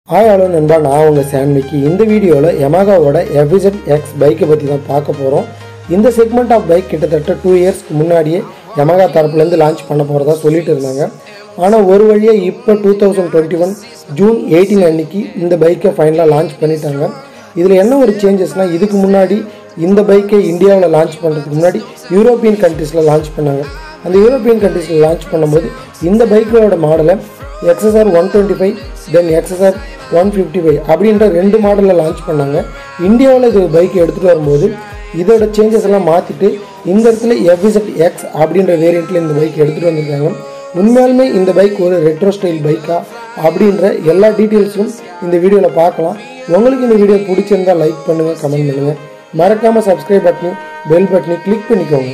Hi hello நண்பா நான் உங்கள் சாண்ட்விக்கி இந்த வீடியோவில் யமகாவோட எஃபிசட் எக்ஸ் பைக்கை பற்றி தான் பார்க்க போகிறோம் இந்த செக்மெண்ட் ஆஃப் பைக் கிட்டத்தட்ட டூ இயர்ஸ்க்கு முன்னாடியே யமகா தரப்புலேருந்து லான்ச் பண்ண போகிறதா சொல்லிட்டு இருந்தாங்க ஆனால் ஒரு வழியாக இப்போ two thousand twenty one June eighteen அன்னைக்கு இந்த பைக்கை ஃபைனலாக லான்ச் பண்ணிட்டாங்க இதில் என்ன ஒரு சேஞ்சஸ்னால் இதுக்கு முன்னாடி இந்த பைக்கை இந்தியாவில் லான்ச் பண்ணுறதுக்கு முன்னாடி யூரோப்பியன் கண்ட்ரீஸில் லான்ச் பண்ணாங்க அந்த யூரோப்பியன் கண்ட்ரீஸில் லான்ச் பண்ணும்போது இந்த பைக்கோட மாடலை XSR one twenty five then XSR one fifty five அப்படின்ற ரெண்டு மாடலில் லான்ச் பண்ணாங்க இந்தியாவில் இது பைக் எடுத்துகிட்டு வரும்போது இதோட சேஞ்சஸ் எல்லாம் மாற்றிட்டு இந்த இடத்துல எஃப்இசட் எக்ஸ் அப்படின்ற வேரியண்ட்டில் இந்த பைக் எடுத்துகிட்டு வந்திருக்காங்க உண்மையாலுமே இந்த பைக் ஒரு ரெட்ரோ ஸ்டைல் பைக்கா அப்படின்ற எல்லா டீட்டெயில்ஸும் இந்த வீடியோவில் பார்க்கலாம் உங்களுக்கு இந்த வீடியோ பிடிச்சிருந்தா லைக் பண்ணுங்கள் கமெண்ட் பண்ணுங்கள் மறக்காமல் சப்ஸ்கிரைப் பட்டனையும் பெல் பட்டனையும் கிளிக் பண்ணிக்கோங்க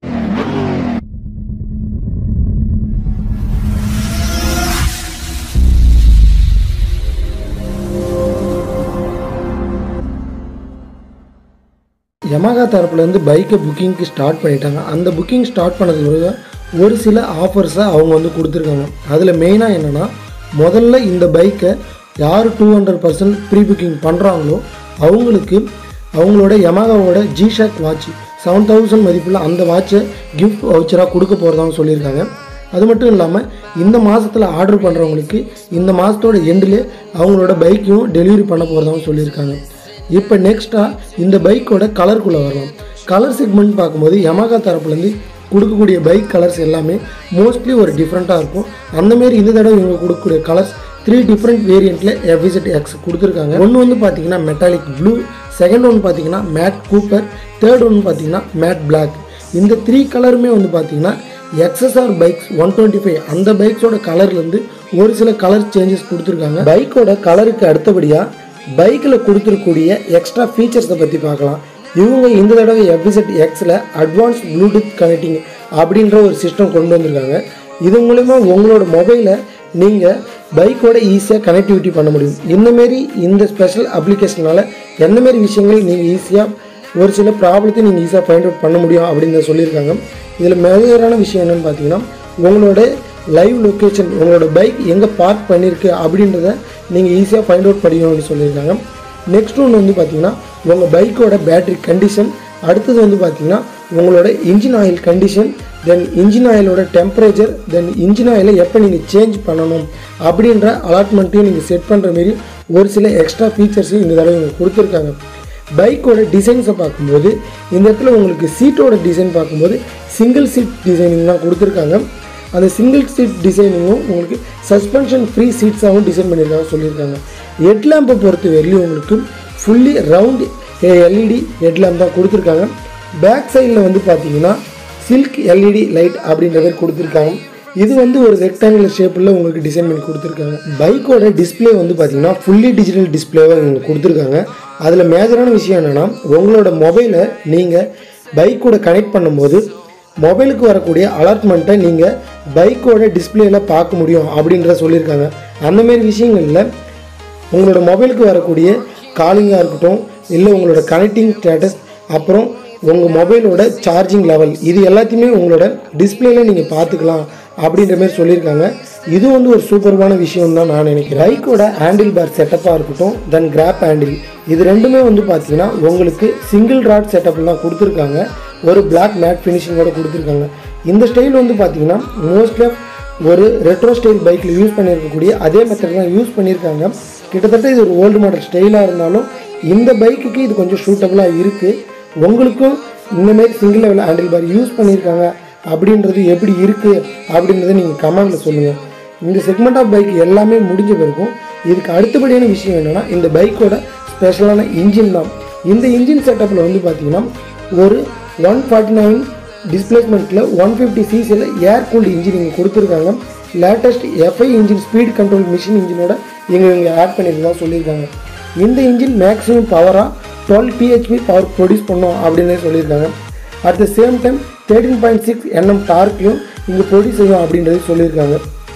யமகா தரப்புலேருந்து பைக்கை புக்கிங்க்கு ஸ்டார்ட் பண்ணிட்டாங்க அந்த புக்கிங் ஸ்டார்ட் பண்ணதுக்கு பிறகு ஒரு சில ஆஃபர்ஸை அவங்க வந்து கொடுத்துருக்காங்க அதில் மெயினாக என்னென்னா முதல்ல இந்த பைக்கை யார் two hundred percent pre booking பண்ணுறாங்களோ அவங்களுக்கு அவங்களோட யமகாவோட ஜிஷாக் வாட்ச் செவன் தௌசண்ட் மதிப்புள்ள அந்த வாட்சை கிஃப்ட் வவுச்சராக கொடுக்க போகிறதாகவும் சொல்லியிருக்காங்க அது மட்டும் இல்லாமல் இந்த மாதத்தில் ஆர்டர் பண்ணுறவங்களுக்கு இந்த மாதத்தோட எண்டில் அவங்களோட பைக்கையும் டெலிவரி பண்ண போகிறதாகவும் சொல்லியிருக்காங்க இப்போ நெக்ஸ்ட்டாக இந்த பைக்கோட கலருக்குள்ளே வரலாம் கலர் செக்மெண்ட் பார்க்கும்போது யமகா தரப்புலேருந்து கொடுக்கக்கூடிய பைக் கலர்ஸ் எல்லாமே மோஸ்ட்லி ஒரு டிஃப்ரெண்ட்டாக இருக்கும் அந்தமாரி இந்த தடவை இவங்க கொடுக்கக்கூடிய கலர்ஸ் த்ரீ டிஃப்ரெண்ட் வேரியண்ட்டில் எஃபிசட் எக்ஸ் கொடுத்துருக்காங்க ஒன்று வந்து பார்த்தீங்கன்னா மெட்டாலிக் ப்ளூ செகண்ட் ஒன்று பார்த்தீங்கன்னா மேட் கூப்பர் தேர்ட் ஒன்று பார்த்தீங்கன்னா மேட் பிளாக் இந்த த்ரீ கலருமே வந்து பார்த்தீங்கன்னா XSR bikes one twenty five அந்த பைக்ஸோட கலர்லேருந்து ஒரு சில கலர் சேஞ்சஸ் கொடுத்துருக்காங்க பைக்கோட கலருக்கு அடுத்தபடியாக பைக்கில் கொடுத்துருக்கூடிய எக்ஸ்ட்ரா ஃபீச்சர்ஸை பற்றி பார்க்கலாம் இவங்க இந்த தடவை எஃபிசட் எக்ஸில் அட்வான்ஸ் ப்ளூடூத் கனெக்டிங் அப்படின்ற ஒரு சிஸ்டம் கொண்டு வந்திருக்காங்க இது மூலிமா உங்களோட மொபைலை நீங்கள் பைக்கோட ஈஸியாக கனெக்டிவிட்டி பண்ண முடியும் இந்தமாரி இந்த ஸ்பெஷல் அப்ளிகேஷனால் எந்தமாரி விஷயங்கள் நீங்கள் ஈஸியாக ஒரு சில ப்ராப்ளத்தை நீங்கள் ஈஸியாக ஃபைண்ட் அவுட் பண்ண முடியும் அப்படின்னு சொல்லியிருக்காங்க இதில் மேஜரான விஷயம் என்னென்னு பார்த்தீங்கன்னா உங்களோட லைவ் லொக்கேஷன் உங்களோட பைக் எங்கே பார்க் பண்ணியிருக்கு அப்படின்றத நீங்கள் ஈஸியாக ஃபைண்ட் அவுட் பண்ணிக்கணும்னு சொல்லியிருக்காங்க நெக்ஸ்ட் ஒன்று வந்து பார்த்தீங்கன்னா உங்கள் பைக்கோட பேட்டரி கண்டிஷன் அடுத்தது வந்து பார்த்தீங்கன்னா உங்களோட engine oil condition then engine ஆயிலோட டெம்பரேச்சர் தென் இன்ஜின் ஆயிலை எப்போ நீங்கள் சேஞ்ச் பண்ணணும் அப்படின்ற அலாட்மெண்ட்டையும் நீங்கள் செட் பண்ணுற மாரி ஒரு சில எக்ஸ்ட்ரா ஃபீச்சர்ஸையும் இந்த தடவை இவங்க கொடுத்துருக்காங்க பைக்கோட டிசைன்ஸை பார்க்கும்போது இந்த இடத்துல உங்களுக்கு சீட்டோட டிசைன் பார்க்கும்போது சிங்கிள் சீட் டிசைனிங் தான் கொடுத்துருக்காங்க அந்த சிங்கிள் சீட் டிசைனிங்கும் உங்களுக்கு சஸ்பென்ஷன் ஃப்ரீ சீட்ஸாகவும் டிசைன் பண்ணியிருக்காங்க சொல்லியிருக்காங்க ஹெட் லேம்பை பொறுத்த வரையிலும் உங்களுக்கு fully round LED head lamp தான் கொடுத்துருக்காங்க பேக் சைடில் வந்து பார்த்தீங்கன்னா சில்க் எல்இடி லைட் அப்படின்ற மாதிரி கொடுத்துருக்காங்க இது வந்து ஒரு ரெக்டாங்குலர் ஷேப்பில் உங்களுக்கு டிசைன் பண்ணி கொடுத்துருக்காங்க பைக்கோட டிஸ்பிளே வந்து பார்த்தீங்கன்னா ஃபுல்லி டிஜிட்டல் டிஸ்பிளேவாக இவங்க கொடுத்துருக்காங்க அதில் மேஜரான விஷயம் என்னென்னா உங்களோட மொபைலை நீங்கள் பைக்கோட கனெக்ட் பண்ணும்போது மொபைலுக்கு வரக்கூடிய அலர்ட்மெண்ட்டை நீங்கள் பைக்கோட டிஸ்பிளேயில் பார்க்க முடியும் அப்படின்ற சொல்லியிருக்காங்க அந்தமாரி விஷயங்களில் உங்களோட மொபைலுக்கு வரக்கூடிய காலிங்காக இருக்கட்டும் இல்லை உங்களோட கனெக்டிங் ஸ்டேட்டஸ் அப்புறம் உங்கள் மொபைலோட சார்ஜிங் லெவல் இது எல்லாத்தையுமே உங்களோட டிஸ்பிளேல நீங்கள் பார்த்துக்கலாம் அப்படின்ற மாதிரி சொல்லியிருக்காங்க இது வந்து ஒரு சூப்பர்வான விஷயம் தான் நான் நினைக்கிறேன் பைக்கோட ஹேண்டில் பார் செட்டப்பாக இருக்கட்டும் தென் கிராப் ஹேண்டில் இது ரெண்டுமே வந்து பார்த்தீங்கன்னா உங்களுக்கு சிங்கிள் ராட் செட்டப்லாம் கொடுத்துருக்காங்க ஒரு பிளாக் மேட் ஃபினிஷிங்கோட கொடுத்துருக்காங்க இந்த ஸ்டைல் வந்து பார்த்தீங்கன்னா மோஸ்ட்லி ஒரு ரெட்ரோ ஸ்டைல் பைக்கில் யூஸ் பண்ணியிருக்கக்கூடிய அதே மெத்தட் தான் யூஸ் பண்ணியிருக்காங்க கிட்டத்தட்ட இது ஒரு ஓல்டு மாடல் ஸ்டைலாக இருந்தாலும் இந்த பைக்குக்கு இது கொஞ்சம் சூட்டபுளாக இருக்குது உங்களுக்கும் இந்தமாரி single level handle bar use பண்ணியிருக்காங்க அப்படின்றது எப்படி இருக்குது அப்படின்றத நீங்கள் கமெண்டில் சொல்லுங்கள் இந்த செக்மெண்ட் ஆஃப் பைக் எல்லாமே முடிஞ்ச பிறகும் இதுக்கு அடுத்தபடியான விஷயம் என்னென்னா இந்த பைக்கோட ஸ்பெஷலான இன்ஜின் தான் இந்த இன்ஜின் செட்டப்பில் வந்து பார்த்தீங்கன்னா ஒரு ஒன் ஃபார்ட்டி நைன் டிஸ்பிளேஸ்மெண்ட்டில் ஒன் ஃபிஃப்டி சிசியில் ஏர் கூல்டு இன்ஜின் இங்கே கொடுத்துருக்காங்க latest FI engine speed control machine இன்ஜினோட இங்கே இங்கே ஆட் பண்ணியிருந்தா சொல்லியிருக்காங்க இந்த இன்ஜின் மேக்ஸிமம் பவராக டுவெல் பிஹெச்பி பவர் ப்ரொடியூஸ் பண்ணோம் அப்படின்னு சொல்லியிருக்காங்க at the same time thirteen point six NM டார்க்லையும் இங்கே ப்ரொடியூஸ் செய்யும் அப்படின்றது சொல்லியிருக்காங்க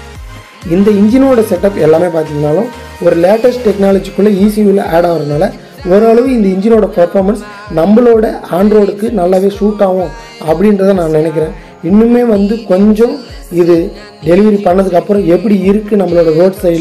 இந்த இன்ஜினோட செட்டப் எல்லாமே பார்த்தீங்கன்னாலும் ஒரு லேட்டஸ்ட் டெக்னாலஜிக்குள்ளே ஈசியூவில் ஆட் ஆகிறதுனால ஓரளவு இந்த இன்ஜினோட பர்ஃபார்மன்ஸ் நம்மளோட ஆண்ட்ராய்டுக்கு நல்லாவே சூட் ஆகும் அப்படின்றத நான் நினைக்கிறேன் இன்னுமே வந்து கொஞ்சம் இது டெலிவரி பண்ணதுக்கப்புறம் எப்படி இருக்குது நம்மளோட ரோட் சைடில்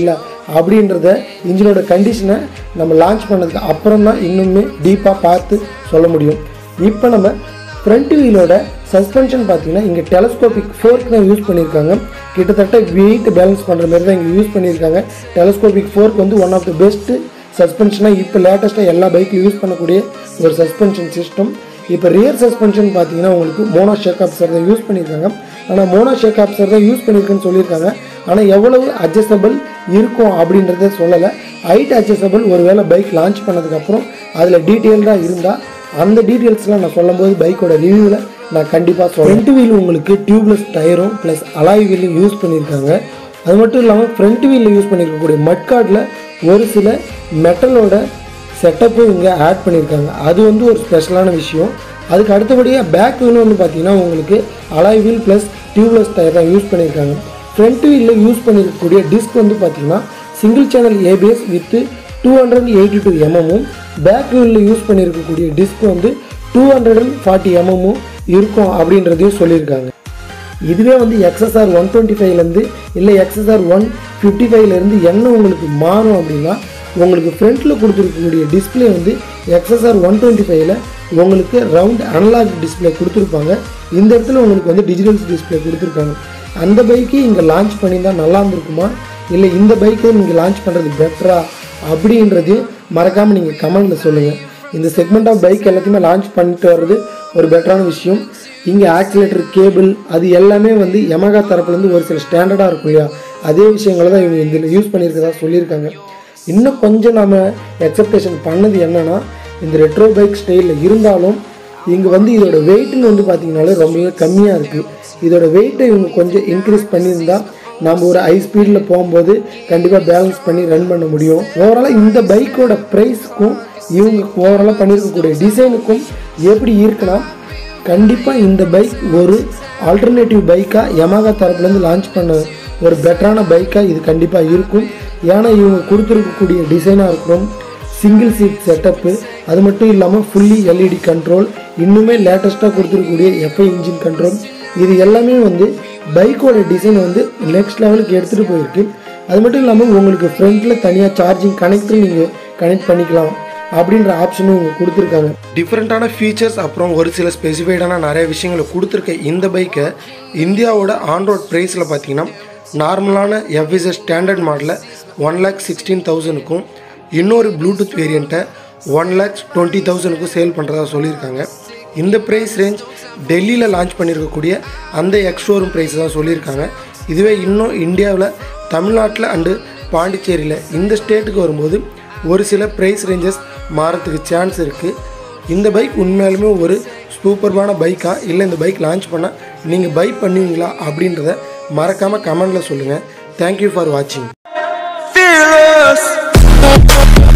அப்படின்றத இன்ஜினோட கண்டிஷனை நம்ம லான்ச் பண்ணதுக்கு அப்புறம் தான் இன்னுமே டீப்பாக பார்த்து சொல்ல முடியும் இப்போ நம்ம ஃப்ரண்ட் வீலோட சஸ்பென்ஷன் பார்த்தீங்கன்னா இங்கே டெலஸ்கோபிக் ஃபோர்க் தான் யூஸ் பண்ணியிருக்காங்க கிட்டத்தட்ட வெயிட் பேலன்ஸ் பண்ணுற மாதிரி தான் இங்கே யூஸ் பண்ணியிருக்காங்க டெலஸ்கோபிக் ஃபோர்க் வந்து ஒன் ஆஃப் த பெஸ்ட்டு சஸ்பென்ஷனாக இப்போ லேட்டஸ்ட்டாக எல்லா பைக்லையும் யூஸ் பண்ணக்கூடிய ஒரு சஸ்பென்ஷன் சிஸ்டம் இப்போ ரியர் சஸ்பென்ஷன் பார்த்தீங்கன்னா உங்களுக்கு மோனோ ஷேக் ஆப்சர் தான் யூஸ் பண்ணியிருக்காங்க ஆனால் மோனோ ஷேக் ஆப்சர் தான் யூஸ் பண்ணியிருக்குன்னு சொல்லியிருக்காங்க ஆனால் எவ்வளவு அட்ஜஸ்டபிள் இருக்கும் அப்படின்றத சொல்லலை ஹைட் அட்ஜஸ்டபிள் ஒருவேளை பைக் லான்ச் பண்ணதுக்கப்புறம் அதில் டீட்டெயில்டாக இருந்தால் அந்த டீட்டெயில்ஸ்லாம் நான் சொல்லும்போது பைக்கோட ரிவ்யூவில் நான் கண்டிப்பாக சொல்கிறேன் ஃப்ரண்ட் வீல் உங்களுக்கு டியூப்லெஸ் டயரும் ப்ளஸ் அலாய் வீலும் யூஸ் பண்ணியிருக்காங்க அது மட்டும் இல்லாமல் ஃப்ரண்ட் வீலில் யூஸ் பண்ணியிருக்கக்கூடிய மட்கார்டில் ஒரு சில மெட்டலோட செட்டப்பும் இங்கே ஆட் பண்ணியிருக்காங்க அது வந்து ஒரு ஸ்பெஷலான விஷயம் அதுக்கு அடுத்தபடியாக பேக் வீலும் வந்து பார்த்தீங்கன்னா உங்களுக்கு alloy wheel plus tubeless tyre தான் யூஸ் பண்ணியிருக்காங்க ஃப்ரண்ட் வீலில் யூஸ் பண்ணியிருக்கக்கூடிய டிஸ்க் வந்து பார்த்தீங்கன்னா single channel ABS with two hundred eighty two எம்எம்மும் பேக் வீலில் யூஸ் பண்ணியிருக்கக்கூடிய டிஸ்க் வந்து டூ ஹண்ட்ரட் அண்ட் ஃபார்ட்டி எம்எம்மும் இருக்கும் அப்படின்றதையும் சொல்லியிருக்காங்க இதுவே வந்து எக்ஸ்எஸ்ஆர் ஒன் டுவெண்ட்டி ஃபைவ்லேருந்து இல்லை எக்ஸ்எஸ்ஆர் ஒன் ஃபிஃப்டி ஃபைவ்லேருந்து என்ன உங்களுக்கு மாறும் அப்படின்னா உங்களுக்கு ஃப்ரண்ட்டில் கொடுத்துருக்கக்கூடிய டிஸ்பிளே வந்து எக்ஸ்எஸ்ஆர் ஒன் டுவெண்ட்டி ஃபைவ்ல உங்களுக்கு ரவுண்ட் அனலாக் டிஸ்பிளே கொடுத்துருப்பாங்க இந்த இடத்துல உங்களுக்கு வந்து டிஜிட்டல் டிஸ்பிளே கொடுத்துருக்காங்க அந்த பைக்கு இங்கே லான்ச் பண்ணியிருந்தால் நல்லா இருந்திருக்குமா இல்லை இந்த பைக்கை நீங்கள் லான்ச் பண்ணுறது பெட்டரா அப்படின்றதையும் மறக்காமல் நீங்கள் கமெண்டில் சொல்லுங்கள் இந்த செக்மெண்ட் ஆஃப் பைக் எல்லாத்தையுமே லான்ச் பண்ணிட்டு வர்றது ஒரு பெட்டரான விஷயம் இங்கே ஆக்சிலேட்டர் கேபிள் அது எல்லாமே வந்து யமகா தரப்புலேருந்து ஒரு சில ஸ்டாண்டர்டாக இருக்கும் இல்லையா அதே விஷயங்களை தான் இவங்க இதில் யூஸ் பண்ணியிருக்கதா சொல்லியிருக்காங்க இன்னும் கொஞ்சம் நம்ம எக்ஸப்டேஷன் பண்ணது என்னென்னா இந்த ரெட்ரோ பைக் ஸ்டைலில் இருந்தாலும் இங்கே வந்து இதோட வெயிட்னு வந்து பார்த்தீங்கனாலே ரொம்பவே கம்மியாக இருக்குது இதோட வெயிட்டை இவங்க கொஞ்சம் இன்க்ரீஸ் பண்ணியிருந்தா நம்ம ஒரு ஹை ஸ்பீடில் போகும்போது கண்டிப்பாக பேலன்ஸ் பண்ணி ரன் பண்ண முடியும் ஓவராலாக இந்த பைக்கோட ப்ரைஸுக்கும் இவங்க ஓவராலாக பண்ணியிருக்கக்கூடிய டிசைனுக்கும் எப்படி இருக்குன்னா கண்டிப்பாக இந்த பைக் ஒரு ஆல்டர்னேட்டிவ் பைக்காக யமாகா தரப்புலேருந்து லான்ச் பண்ண ஒரு பெட்டரான பைக்காக இது கண்டிப்பாக இருக்கும் ஏன்னா இவங்க கொடுத்துருக்கக்கூடிய டிசைனாக இருக்கட்டும் சிங்கிள் சீட் செட்டப்பு அது மட்டும் இல்லாமல் ஃபுல்லி எல்இடி கண்ட்ரோல் இன்னுமே லேட்டஸ்ட்டாக கொடுத்துருக்கக்கூடிய எஃப்ஐ இன்ஜின் கண்ட்ரோல் இது எல்லாமே வந்து பைக்கோட டிசைன் வந்து நெக்ஸ்ட் லெவலுக்கு எடுத்துகிட்டு போயிருக்கு அது மட்டும் இல்லாமல் உங்களுக்கு ஃப்ரண்ட்டில் தனியாக சார்ஜிங் கனெக்டரும் நீங்கள் கனெக்ட் பண்ணிக்கலாம் அப்படின்ற ஆப்ஷனும் இவங்க கொடுத்துருக்காங்க டிஃப்ரெண்ட்டான ஃபீச்சர்ஸ் அப்புறம் ஒரு சில ஸ்பெசிஃபைடான நிறைய விஷயங்களை கொடுத்துருக்க இந்த பைக்கை இந்தியாவோட ஆன்ரோட் ப்ரைஸில் பார்த்தீங்கன்னா நார்மலான எஃப்இசர் ஸ்டாண்டர்ட் மாடலில் ஒன் லேக் சிக்ஸ்டீன் தௌசண்ட்க்கும் இன்னொரு ப்ளூடூத் வேரியண்ட்டை ஒன் லேக்ஸ் டுவெண்ட்டி தௌசண்ட்க்கும் சேல் பண்ணுறதா சொல்லியிருக்காங்க இந்த ப்ரைஸ் ரேஞ்ச் டெல்லியில் லான்ச் பண்ணியிருக்கக்கூடிய அந்த எக்ஸ்ஷோரூம் ப்ரைஸ் தான் சொல்லியிருக்காங்க இதுவே இன்னும் இந்தியாவில் தமிழ்நாட்டில் அண்டு பாண்டிச்சேரியில் இந்த ஸ்டேட்டுக்கு வரும்போது ஒரு சில ப்ரைஸ் ரேஞ்சஸ் மாறத்துக்கு சான்ஸ் இருக்குது இந்த பைக் உண்மையாலுமே ஒரு சூப்பர்பான பைக்கா இல்லை இந்த பைக் லான்ச் பண்ணால் நீங்கள் பை பண்ணுவீங்களா அப்படின்றத மறக்காமல் கமெண்டில் சொல்லுங்கள் தேங்க்யூ ஃபார் வாட்சிங் fearless.